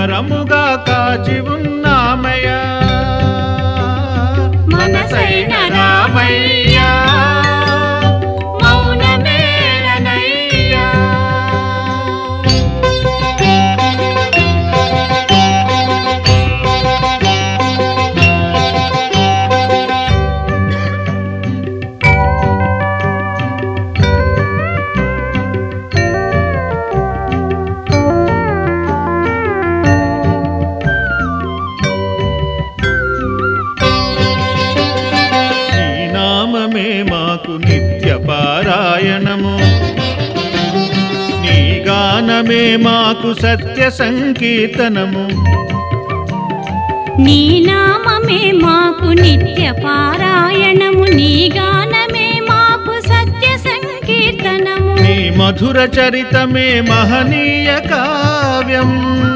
వరముగా కాచి ఉన్నామయ్యా మనసైన రామయ్య మౌనమేలనయ్యా నీ నామమే మాకు నిత్య పారాయణము నీ గానమే మాకు సత్య సంకీర్తనము నీ నామమే మాకు నిత్య పారాయణము నీ గానమే మాకు సత్య సంకీర్తనము నీ మధుర చరితమే మహనీయ కావ్యం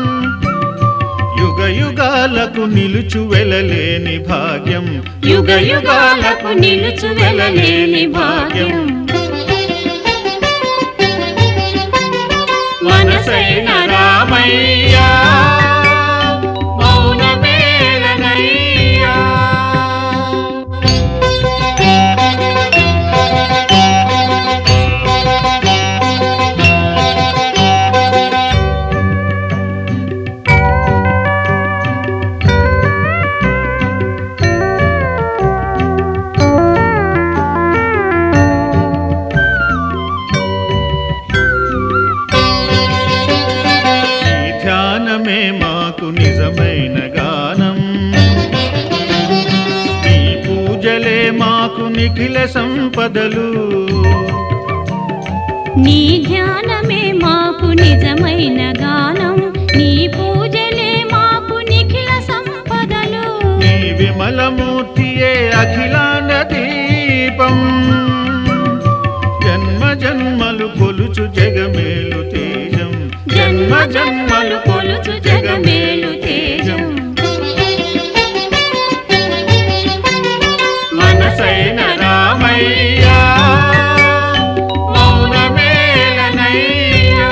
యుగ యుగాలకు నిలుచు వెలలేని భాగ్యం యుగ యుగాలకు నిలుచు వెలలేని భాగ్యం మనసైన రామయ్య మౌనమేలనయ్యా ఈ ధ్యానమే మాకు నిజమైన గానం ఈ పూజలే మాకు నిఖిల సంపదలు నీ ధ్యానమే మాకు నిజమైన గానం నీ పూజలే మాకు నిఖిల సంపదలు నీ విమలమూర్తియే అఖిలాండ దీపం జన్మ జన్మలు కొలుచు జగమేలు తేజం జన్మ జన్మలు కొలుచు జగమేలు తేజం మనసైన రామయ్య మౌనమేలనయ్యా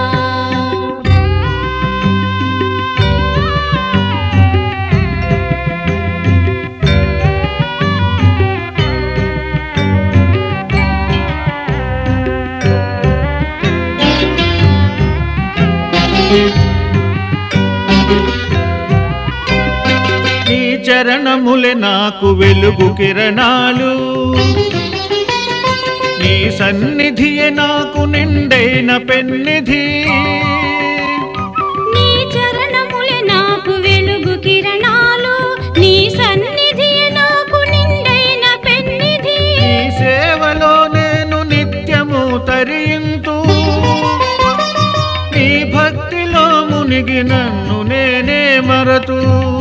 నీ చరణములే నాకు వెలుగు కిరణాలు నీ సన్నిధియే నాకు నిండైన పెన్నిధి నీ చరణములే నాకు వెలుగు కిరణాలు నీ సన్నిధి నాకు నిండైన పెన్నిధి నీ సేవలో నేను నిత్యము తరింతూ నీ భక్తిలో మునిగి నన్ను నేనే మరతూ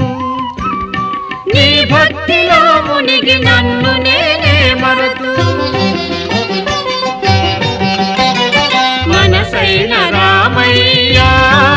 నీ భక్తిలో మునిగి నన్ను నేనే మరతు మనసైన రామయ్య